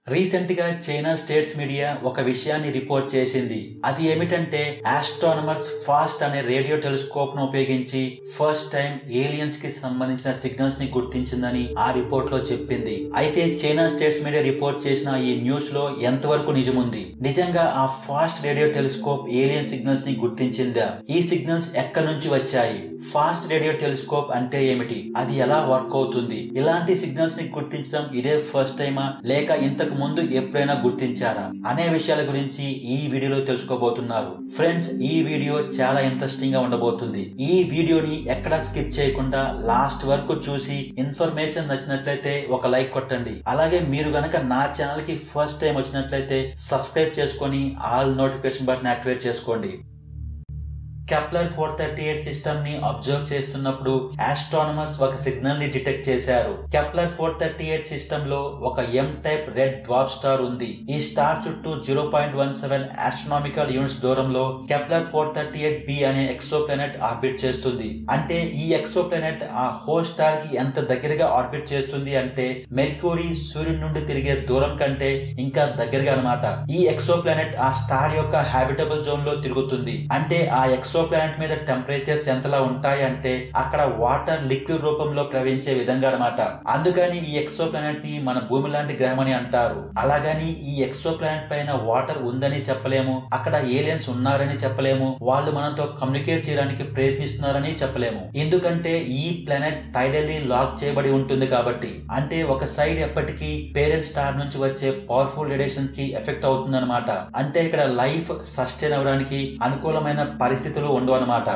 recent గా China states media ఒక విషయాన్ని రిపోర్ట్ చేసింది అది ఏమిటంటే ఆస్ట్రానమర్స్ ఫాస్ట్ అనే రేడియో టెలిస్కోప్ ను ఉపయోగించి ఫస్ట్ టైం ఏలియన్స్ కి సంబంధించిన సిగ్నల్స్ ని గుర్తించిందని ఆ రిపోర్ట్ లో చెప్పింది అయితే చైనా స్టేట్స్ మీడియా రిపోర్ట్ చేసిన ఈ న్యూస్ లో ఎంతవరకు నిజముంది నిజంగా ఆ fast radio telescope alien signals ని గుర్తించిందా ఈ సిగ్నల్స్ ఎక్కడి నుంచి వచ్చాయి ఫాస్ట్ రేడియో టెలిస్కోప్ అంటే ఏమిటి అది ఎలా వర్క్ అవుతుంది ఇలాంటి సిగ్నల్స్ ని గుర్తించడం ఇదే ఫస్ట్ టైమా లేక ఇంతకు ముందు ఎప్పుడైనా గుర్తించారా అనే విషయాల గురించి ఈ వీడియోలో తెలుసుకోబోతున్నారు ఫ్రెండ్స్ ఈ వీడియో చాలా ఇంట్రెస్టింగ్ గా ఉండబోతుంది ఈ వీడియోని ఎక్కడా స్కిప్ చేయకుండా లాస్ట్ వరకు చూసి ఇన్ఫర్మేషన్ నచ్చినట్లయితే ఒక లైక్ కొట్టండి అలాగే మీరు గనక నా ఛానల్ కి ఫస్ట్ టైం వచ్చినట్లయితే సబ్స్క్రైబ్ చేసుకొని ఆల్ నోటిఫికేషన్ బటన్ యాక్టివేట్ చేసుకోండి Kepler four thirty eight system ని అబ్జర్వ్ చేస్తున్నప్పుడు ఆస్ట్రానమర్స్ ఒక సిగ్నల్ ని డిటెక్ట్ చేశారు Kepler four thirty eight system లో ఒక M type red dwarf star ఉంది ఈ స్టార్ చుట్టూ zero point one seven astronomical units దూరంలో Kepler four thirty eight B అనే ఎక్సో ప్లానెట్ ఆర్బిట్ చేస్తుంది అంటే ఈ ఎక్సో ప్లానెట్ ఆ హో స్టార్ కి ఎంత దగ్గరగా ఆర్బిట్ చేస్తుంది అంటే మెర్క్యూరీ సూర్యుడి నుండి తిరిగే దూరం కంటే ఇంకా దగ్గరగా అనమాట ఈ ఎక్సో ప్లానెట్ ఆ స్టార్ యొక్క హ్యాబిటబుల్ జోన్ లో తిరుగుతుంది అంటే ఆ ఎక్సో ప్లానెట్ మీద టెంపరేచర్స్ ఎంతలా ఉంటాయి అంటే అక్కడ వాటర్ లిక్విడ్ రూపంలో ప్రవహించే విధంగా అనమాట అందుకని ఈ ఎక్సో ప్లానెట్ ని మన భూమి లాంటి గ్రహం అని అంటారు అలాగని ఈ ఎక్సో ప్లానెట్ పైన వాటర్ ఉందని చెప్పలేము అక్కడ ఏలియన్స్ ఉన్నారని చెప్పలేము వాళ్ళు మనతో కమ్యూనికేట్ చేయడానికి ప్రయత్నిస్తున్నారని చెప్పలేము ఎందుకంటే ఈ ప్లానెట్ టైడల్లీ లాక్ చేయబడి ఉంటుంది కాబట్టి అంటే ఒక సైడ్ ఎప్పటికీ పేరెంట్ స్టార్ నుంచి వచ్చే పవర్ఫుల్ రేడియేషన్ కి ఎఫెక్ట్ అవుతుందన్నమాట అంటే ఇక్కడ లైఫ్ సస్టైన్ అవ్వడానికి అనుకూలమైన పరిస్థితులు ఉండవు అనమాట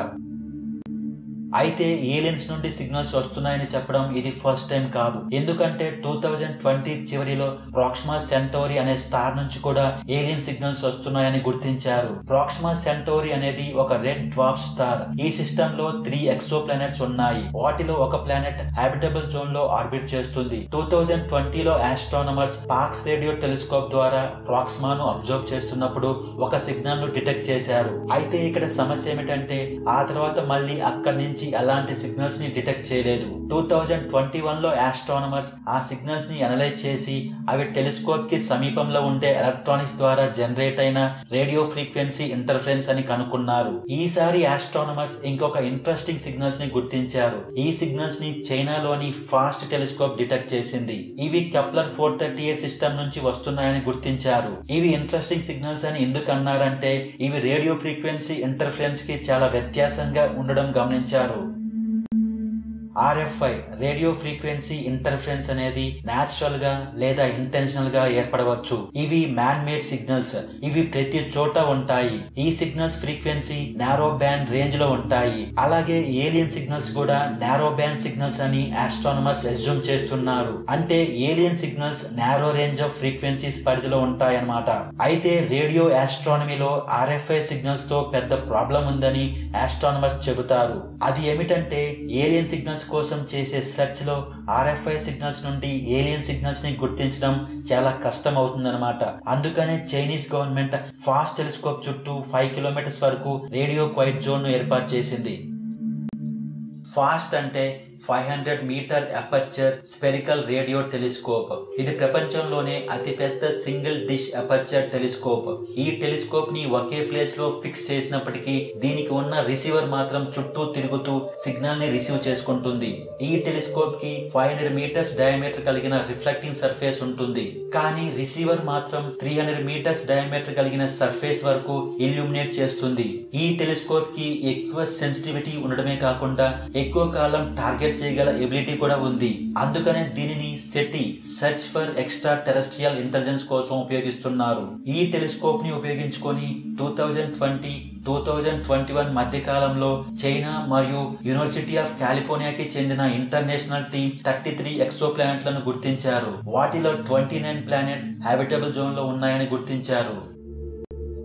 అయితే ఏలియన్స్ నుండి సిగ్నల్స్ వస్తున్నాయని చెప్పడం ఇది ఫస్ట్ టైం కాదు ఎందుకంటే టూ థౌజండ్ ట్వంటీ చివరిలో ప్రాక్సిమా సెంటోరీ అనే స్టార్ నుంచి కూడా ఏలియన్ సిగ్నల్స్ వస్తున్నాయని గుర్తించారు ప్రాక్సిమా సెంటోరీ అనేది ఒక రెడ్ డ్వార్ఫ్ స్టార్ ఈ సిస్టమ్ లో త్రీ ఎక్సో ప్లానెట్స్ ఉన్నాయి వాటిలో ఒక ప్లానెట్ హ్యాబిటబుల్ జోన్ లో ఆర్బిట్ చేస్తుంది టూ థౌజండ్ ట్వంటీలో ఆస్ట్రానమర్స్ పాక్స్ రేడియో టెలిస్కోప్ ద్వారా ప్రాక్సిమాను అబ్జర్వ్ చేస్తున్నప్పుడు ఒక సిగ్నల్ ను డిటెక్ట్ చేశారు అయితే ఇక్కడ సమస్య ఏమిటంటే ఆ తర్వాత మళ్ళీ అక్కడి నుంచి అలాంటి సిగ్నల్స్ ని డిటెక్ట్ చేయలేదు టూ థౌజండ్ ట్వంటీ వన్ లో ఆస్ట్రానమర్స్ ఆ సిగ్నల్స్ ని అనలైజ్ చేసి అవి టెలిస్కోప్ కి సమీపంలో ఉండే ఎలక్ట్రానిక్స్ ద్వారా జనరేట్ అయిన రేడియో ఫ్రీక్వెన్సీ ఇంటర్ఫరెన్స్ అని కనుక్కున్నారు ఈసారి ఆస్ట్రానమర్స్ ఇంకొక ఇంట్రెస్టింగ్ సిగ్నల్స్ ని గుర్తించారు ఈ సిగ్నల్స్ ని చైనాలోని ఫాస్ట్ టెలిస్కోప్ డిటెక్ట్ చేసింది ఇవి Kepler four thirty eight system నుంచి వస్తున్నాయని గుర్తించారు ఇవి ఇంట్రెస్టింగ్ సిగ్నల్స్ అని ఎందుకు అన్నారంటే ఇవి రేడియో ఫ్రీక్వెన్సీ ఇంటర్ఫరెన్స్ కి చాలా వ్యత్యాసంగా ఉండడం గమనించారు ఆర్ఎఫ్ఐ రేడియో ఫ్రీక్వెన్సీ ఇంటర్ఫరెన్స్ అనేది న్యాచురల్ గా లేదా ఇంటెన్షనల్ గా ఏర్పడవచ్చు ఇవి మ్యాన్ మేడ్ సిగ్నల్స్ ఇవి ప్రతి చోట ఉంటాయి ఈ signals frequency narrow band range లో ఉంటాయి అలాగే ఏలియన్ సిగ్నల్స్ కూడా నారో బ్యాండ్ సిగ్నల్స్ అని ఆస్ట్రానమర్స్ ఎజ్యూమ్ చేస్తున్నారు అంటే alien signals narrow range of frequencies పరిధిలో ఉంటాయన్నమాట అయితే రేడియో ఆస్ట్రానమీలో ఆర్ఎఫ్ఐ సిగ్నల్స్ తో పెద్ద ప్రాబ్లం ఉందని ఆస్ట్రానమర్స్ చెబుతారు అది ఏమిటంటే ఏలియన్ సిగ్నల్స్ కోసం చేసే సెర్చ్ లో ఆర్ఎఫ్ఐ సిగ్నల్స్ నుండి ఏలియన్ సిగ్నల్స్ ని గుర్తించడం చాలా కష్టం అవుతుందన్నమాట అందుకనే చైనీస్ గవర్నమెంట్ ఫాస్ట్ టెలిస్కోప్ చుట్టూ ఫైవ్ కిలోమీటర్స్ వరకు రేడియో క్వైట్ జోన్ ను ఏర్పాటు చేసింది ఫాస్ట్ అంటే five hundred metre aperture spherical radio telescope ఇది ప్రపంచంలోనే అతిపెద్ద సింగిల్ డిష్ అపర్చర్ టెలిస్కోప్ ఈ టెలిస్కోప్ ని ఒకే ప్లేస్ లో ఫిక్స్ చేసినప్పటికీ దీనికి ఉన్న రిసీవర్ మాత్రం చుట్టూ తిరుగుతూ సిగ్నల్ ని రిసీవ్ చేసుకుంటుంది ఈ టెలిస్కోప్ కి ఫైవ్ హండ్రెడ్ మీటర్స్ డయామీటర్ కలిగిన రిఫ్లెక్టింగ్ సర్ఫేస్ ఉంటుంది కానీ రిసీవర్ మాత్రం త్రీ హండ్రెడ్ మీటర్స్ డయామీటర్ కలిగిన సర్ఫేస్ వరకు ఇల్యూమినేట్ చేస్తుంది ఈ టెలిస్కోప్ కి ఎక్కువ సెన్సిటివిటీ ఉండడమే కాకుండా ఎక్కువ కాలం టార్గెట్ చేయగల ఎబిలిటీ కూడా ఉంది అందుకనే దీనిని SETI search for extraterrestrial intelligence కోసం ఉపయోగిస్తున్నారు ఈ టెలిస్కోప్ ని ఉపయోగించుకొని two thousand twenty two thousand twenty one మధ్య కాలంలో చైనా మరియు యూనివర్సిటీ ఆఫ్ కాలిఫోర్నియాకి చెందిన ఇంటర్నేషనల్ టీమ్ థర్టీ త్రీ ఎక్సో ప్లానెట్లను గుర్తించారు వాటిలో twenty nine planets habitable zone లో ఉన్నాయని గుర్తించారు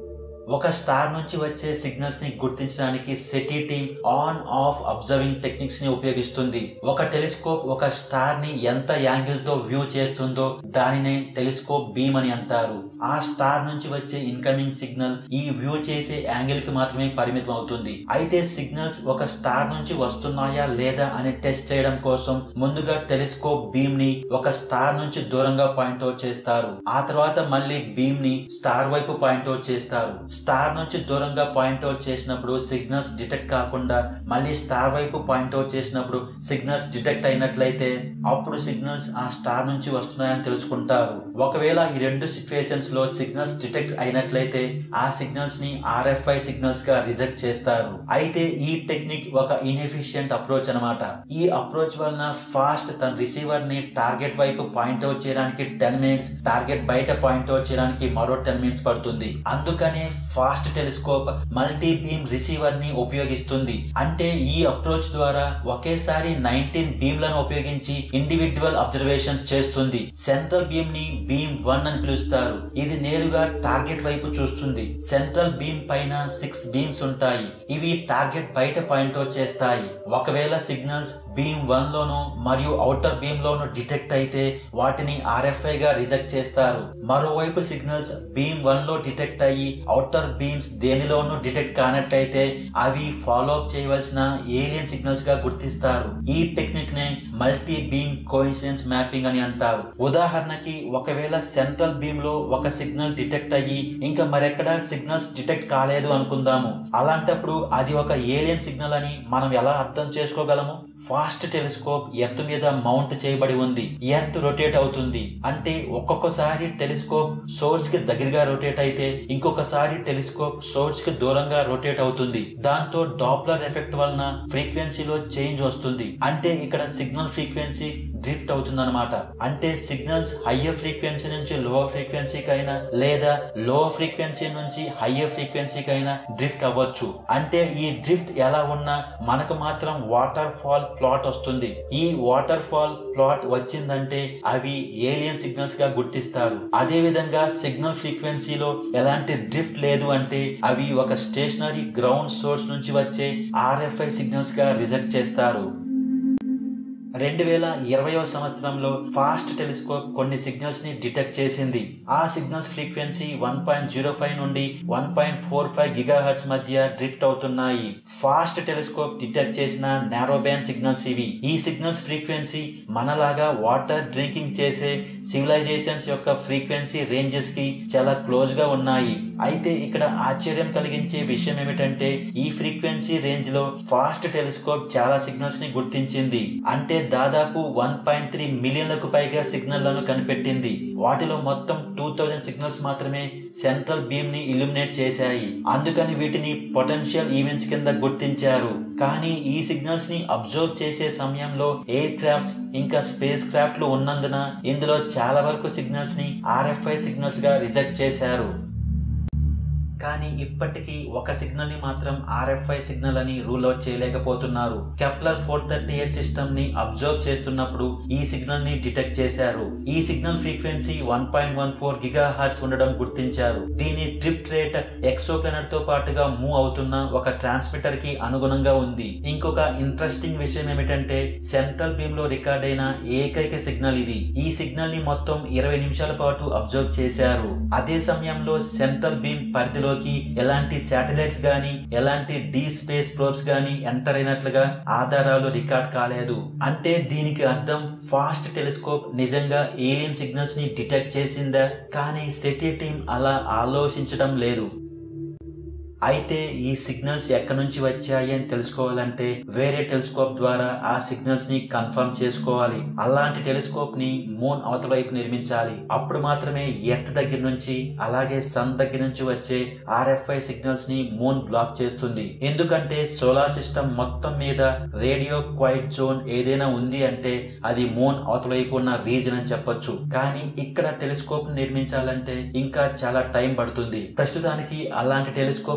ఒక స్టార్ నుంచి వచ్చే సిగ్నల్స్ ని గుర్తించడానికి SETI team on off observing techniques ని ఉపయోగిస్తుంది ఒక టెలిస్కోప్ ఒక స్టార్ ని ఎంత యాంగిల్ తో వ్యూ చేస్తుందో దానినే టెలిస్కోప్ బీమ్ అని అంటారు ఆ స్టార్ నుంచి వచ్చే ఇన్కమింగ్ సిగ్నల్ ఈ వ్యూ చేసే యాంగిల్ కి మాత్రమే పరిమితం అవుతుంది అయితే సిగ్నల్స్ ఒక స్టార్ నుంచి వస్తున్నాయా లేదా అని టెస్ట్ చేయడం కోసం ముందుగా టెలిస్కోప్ బీమ్ ని ఒక స్టార్ నుంచి దూరంగా పాయింట్అవుట్ చేస్తారు ఆ తర్వాత మళ్ళీ బీమ్ ని స్టార్ వైపు పాయింట్అవుట్ చేస్తారు స్టార్ నుంచి దూరంగా పాయింట్అవుట్ చేసినప్పుడు సిగ్నల్స్ డిటెక్ట్ కాకుండా మళ్ళీ స్టార్ వైపు పాయింట్అవుట్ చేసినప్పుడు సిగ్నల్స్ డిటెక్ట్ అయినట్లయితే అప్పుడు సిగ్నల్స్ ఆ స్టార్ నుంచి వస్తున్నాయని తెలుసుకుంటారు ఒకవేళ ఈ రెండు సిచ్యువేషన్స్ లో సిగ్నల్స్ డిటెక్ట్ అయినట్లయితే ఆ సిగ్నల్స్ ని ఆర్ఎఫ్ఐ సిగ్నల్స్ గా రిజెక్ట్ చేస్తారు అయితే ఈ టెక్నిక్ ఒక ఇన్ఎఫిషియంట్ అప్రోచ్ అనమాట ఈ అప్రోచ్ వలన ఫాస్ట్ తన రిసీవర్ ని టార్గెట్ వైపు పాయింట్అవుట్ చేయడానికి టెన్ మినిట్స్ టార్గెట్ బయట పాయింట్అవుట్ చేయడానికి మరో టెన్ మినిట్స్ పడుతుంది అందుకనే fast telescope multi beam receiver ని ఉపయోగిస్తుంది అంటే ఈ అప్రోచ్ ద్వారా ఒకేసారి నైన్టీన్ బీమ్లను ఉపయోగించి ఇండివిడ్యువల్ అబ్జర్వేషన్ చేస్తుంది సెంట్రల్ బీమ్ ని బీమ్ వన్ అని పిలుస్తారు ఇది నేరుగా టార్గెట్ వైపు చూస్తుంది సెంట్రల్ బీమ్ పైన సిక్స్ బీమ్స్ ఉంటాయి ఇవి టార్గెట్ బయట పాయింట్అవుట్ చేస్తాయి ఒకవేళ సిగ్నల్స్ బీమ్ వన్ లోను మరియు అవుటర్ బీమ్ లోను డిటెక్ట్ అయితే వాటిని ఆర్ఎఫ్ఐ గా రిజెక్ట్ చేస్తారు మరోవైపు సిగ్నల్స్ బీమ్ వన్ లో డిటెక్ట్ అయ్యి అవుటర్ బీమ్స్ దేనిలోనూ డిటెక్ట్ కానట్లయితే అవి ఫాలో అప్ చేయవలసిన ఏలియన్ సిగ్నల్స్ గా గుర్తిస్తారు ఈ టెక్నిక్ నే మల్టీ బీమ్ కోయిన్సిడెన్స్ మ్యాపింగ్ అని అంటారు ఉదాహరణకి ఒకవేళ సెంట్రల్ బీమ్ లో ఒక సిగ్నల్ డిటెక్ట్ అయ్యి ఇంకా మరెక్కడ సిగ్నల్స్ డిటెక్ట్ కాలేదు అనుకుందాము అలాంటప్పుడు అది ఒక ఏలియన్ సిగ్నల్ అని మనం ఎలా అర్థం చేసుకోగలము ఫాస్ట్ టెలిస్కోప్ ఎర్త్ మీద మౌంట్ చేయబడి ఉంది ఎర్త్ రొటేట్ అవుతుంది అంటే ఒక్కొక్కసారి టెలిస్కోప్ సోర్స్ కి దగ్గరగా రొటేట్ అయితే ఇంకొకసారి టెలిస్కోప్ సోర్స్ కి దూరంగా రొటేట్ అవుతుంది దాంతో డాప్లర్ ఎఫెక్ట్ వలన ఫ్రీక్వెన్సీలో చేంజ్ వస్తుంది అంటే ఇక్కడ సిగ్నల్ ఫ్రీక్వెన్సీ డ్రిఫ్ట్ అవుతుంది అనమాట అంటే సిగ్నల్స్ హయ్యర్ ఫ్రీక్వెన్సీ నుంచి లోవర్ ఫ్రీక్వెన్సీకి అయినా లేదా లోవర్ ఫ్రీక్వెన్సీ నుంచి హయ్యర్ ఫ్రీక్వెన్సీకి అయినా డ్రిఫ్ట్ అవ్వచ్చు అంటే ఈ డ్రిఫ్ట్ ఎలా ఉన్నా మనకు మాత్రం వాటర్ ఫాల్ ప్లాట్ వస్తుంది ఈ వాటర్ ఫాల్ ప్లాట్ వచ్చిందంటే అవి ఏలియన్ సిగ్నల్స్ గా గుర్తిస్తారు అదే విధంగా సిగ్నల్ ఫ్రీక్వెన్సీలో ఎలాంటి డ్రిఫ్ట్ లేదు అంటే అవి ఒక స్టేషనరీ గ్రౌండ్ సోర్స్ నుంచి వచ్చే ఆర్ఎఫ్ఐ సిగ్నల్స్ గా రిజెక్ట్ చేస్తారు రెండు వేల ఇరవయో సంవత్సరంలో ఫాస్ట్ టెలిస్కోప్ కొన్ని సిగ్నల్స్ ని డిటెక్ట్ చేసింది ఆ signals frequency one point zero five నుండి one point four five gigahertz మధ్య డ్రిఫ్ట్ అవుతున్నాయి ఫాస్ట్ టెలిస్కోప్ డిటెక్ట్ చేసిన నారో బ్యాండ్ సిగ్నల్స్ ఇవి ఈ సిగ్నల్స్ ఫ్రీక్వెన్సీ మనలాగా వాటర్ డ్రింకింగ్ చేసే సివిలైజేషన్స్ యొక్క ఫ్రీక్వెన్సీ రేంజెస్ కి చాలా క్లోజ్ గా ఉన్నాయి అయితే ఇక్కడ ఆశ్చర్యం కలిగించే విషయం ఏమిటంటే ఈ ఫ్రీక్వెన్సీ రేంజ్ లో ఫాస్ట్ టెలిస్కోప్ చాలా సిగ్నల్స్ ని గుర్తించింది అంటే దాదాపు వన్ పాయింట్ త్రీ మిలియన్లకు పైగా సిగ్నల్లను కనిపెట్టింది వాటిలో మొత్తం టూ థౌజండ్ సిగ్నల్స్ మాత్రమే సెంట్రల్ బీమ్ ని ఇల్యూమినేట్ చేశాయి అందుకని వీటిని పొటెన్షియల్ ఈవెంట్స్ కింద గుర్తించారు కానీ ఈ సిగ్నల్స్ ని అబ్జర్వ్ చేసే సమయంలో ఎయిర్ క్రాఫ్ట్స్ ఇంకా స్పేస్ క్రాఫ్ట్లు ఉన్నందున ఇందులో చాలా వరకు సిగ్నల్స్ ని ఆర్ఎఫ్ఐ సిగ్నల్స్ గా రిజెక్ట్ చేశారు కానీ ఇప్పటికీ ఒక సిగ్నల్ ని మాత్రం ఆర్ఎఫ్ఐ సిగ్నల్ అని రూల్ అవుట్ చేయలేకపోతున్నారు Kepler four thirty eight system ని అబ్జర్వ్ చేస్తున్నప్పుడు ఈ సిగ్నల్ ని డిటెక్ట్ చేశారు ఈ signal frequency one point one four gigahertz ఉండడం గుర్తించారు దీని డ్రిఫ్ట్ రేట్ ఎక్సో ప్లానెట్ తో పాటుగా మూవ్ అవుతున్న ఒక ట్రాన్స్మిటర్ కి అనుగుణంగా ఉంది ఇంకొక ఇంట్రెస్టింగ్ విషయం ఏమిటంటే సెంట్రల్ బీమ్ లో రికార్డ్ అయిన ఏకైక సిగ్నల్ ఇది ఈ సిగ్నల్ ని మొత్తం ఇరవై నిమిషాల పాటు అబ్జర్వ్ చేశారు అదే సమయంలో సెంట్రల్ బీమ్ పరిధిలోకి ఎలాంటి శాటిలైట్స్ గాని ఎలాంటి డీ స్పేస్ ప్రోబ్స్ గాని ఎంటర్ అయినట్లుగా ఆధారాలు రికార్డ్ కాలేదు అంటే దీనికి అర్థం ఫాస్ట్ టెలిస్కోప్ నిజంగా ఏలియన్ సిగ్నల్స్ ని డిటెక్ట్ చేసిందా కానీ సెటీ టీం అలా ఆలోచించడం లేదు అయితే ఈ సిగ్నల్స్ ఎక్కడి నుంచి వచ్చాయి అని తెలుసుకోవాలంటే వేరే టెలిస్కోప్ ద్వారా ఆ సిగ్నల్స్ ని కన్ఫర్మ్ చేసుకోవాలి అలాంటి టెలిస్కోప్ ని మూన్ అవతల వైపు నిర్మించాలి అప్పుడు మాత్రమే ఎర్త్ దగ్గర నుంచి అలాగే సన్ దగ్గర నుంచి వచ్చే ఆర్ఎఫ్ఐ సిగ్నల్స్ ని మూన్ బ్లాక్ చేస్తుంది ఎందుకంటే సోలార్ సిస్టమ్ మొత్తం మీద రేడియో క్వైట్ జోన్ ఏదైనా ఉంది అంటే అది మూన్ అవతల వైపు ఉన్న రీజన్ అని చెప్పొచ్చు కానీ ఇక్కడ టెలిస్కోప్ నిర్మించాలంటే ఇంకా చాలా టైం పడుతుంది ప్రస్తుతానికి అలాంటి టెలిస్కోప్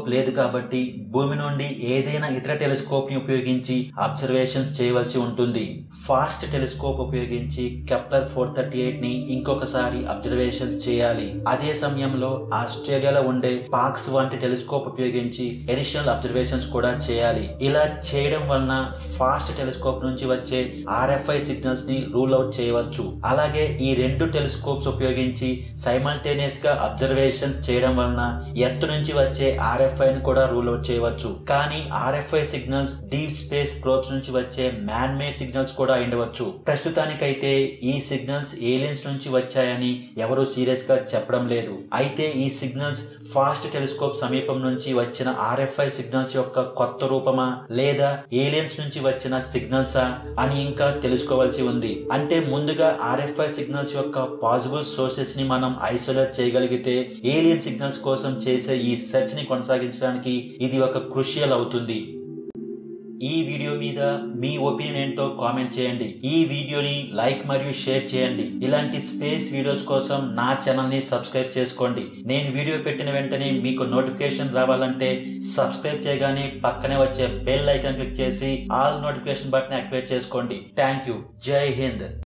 లేదు కాబట్టి భూమి నుండి ఏదైనా ఇతర టెలిస్కోప్ ని ఉపయోగించి అబ్జర్వేషన్స్ చేయవలసి ఉంటుంది ఫాస్ట్ టెలిస్కోప్ ఉపయోగించి కెప్లర్ ఫోర్ థర్టీ ఎయిట్ ని ఇంకొకసారి అబ్జర్వేషన్స్ చేయాలి అదే సమయంలో ఆస్ట్రేలియాలో ఉండే పాక్స్ వంటి టెలిస్కోప్ ఉపయోగించి ఎడిషనల్ అబ్జర్వేషన్స్ కూడా చేయాలి ఇలా చేయడం వలన ఫాస్ట్ టెలిస్కోప్ నుంచి వచ్చే ఆర్ఎఫ్ఐ సిగ్నల్స్ ని రూల్ అవుట్ చేయవచ్చు అలాగే ఈ రెండు టెలిస్కోప్స్ ఉపయోగించి సైమల్టేనియస్ గా అబ్జర్వేషన్ చేయడం వలన ఎర్త్ నుంచి వచ్చే ఆర్ఎఫ్ఐ ని కూడా రూల్ అవుట్ చేయవచ్చు కానీ RFI signals deep space probes నుంచి వచ్చే మ్యాన్ మేడ్ సిగ్నల్స్ కూడా ఉండవచ్చు ప్రస్తుతానికైతే ఈ సిగ్నల్స్ ఏలియన్స్ నుంచి వచ్చాయని ఎవరు సీరియస్ గా చెప్పడం లేదు అయితే ఈ సిగ్నల్స్ ఫాస్ట్ టెలిస్కోప్ సమీపం నుంచి వచ్చిన ఆర్ఎఫ్ఐ సిగ్నల్స్ యొక్క కొత్త రూపమా లేదా ఏలియన్స్ నుంచి వచ్చిన సిగ్నల్సా అని ఇంకా తెలుసుకోవాల్సి ఉంది అంటే ముందుగా ఆర్ఎఫ్ఐ సిగ్నల్స్ యొక్క పాసిబుల్ సోర్సెస్ ని మనం ఐసోలేట్ చేయగలిగితే ఏలియన్ సిగ్నల్స్ కోసం చేసే ఈ సెర్చ్ ని కొనసాగించడానికి ఇది ఒక క్రుషియల్ అవుతుంది ఈ వీడియో మీద మీ ఒపీనియన్ ఏంటో కామెంట్ చేయండి ఈ వీడియోని లైక్ మరియు షేర్ చేయండి ఇలాంటి స్పేస్ వీడియోస్ కోసం నా ఛానల్ ని సబ్స్క్రైబ్ చేసుకోండి నేను వీడియో పెట్టిన వెంటనే మీకు నోటిఫికేషన్ రావాలంటే సబ్స్క్రైబ్ చేయగానే పక్కనే వచ్చే బెల్ ఐకాన్ క్లిక్ చేసి ఆల్ నోటిఫికేషన్ బటన్ యాక్టివేట్ చేసుకోండి థ్యాంక్ యూ జై హింద్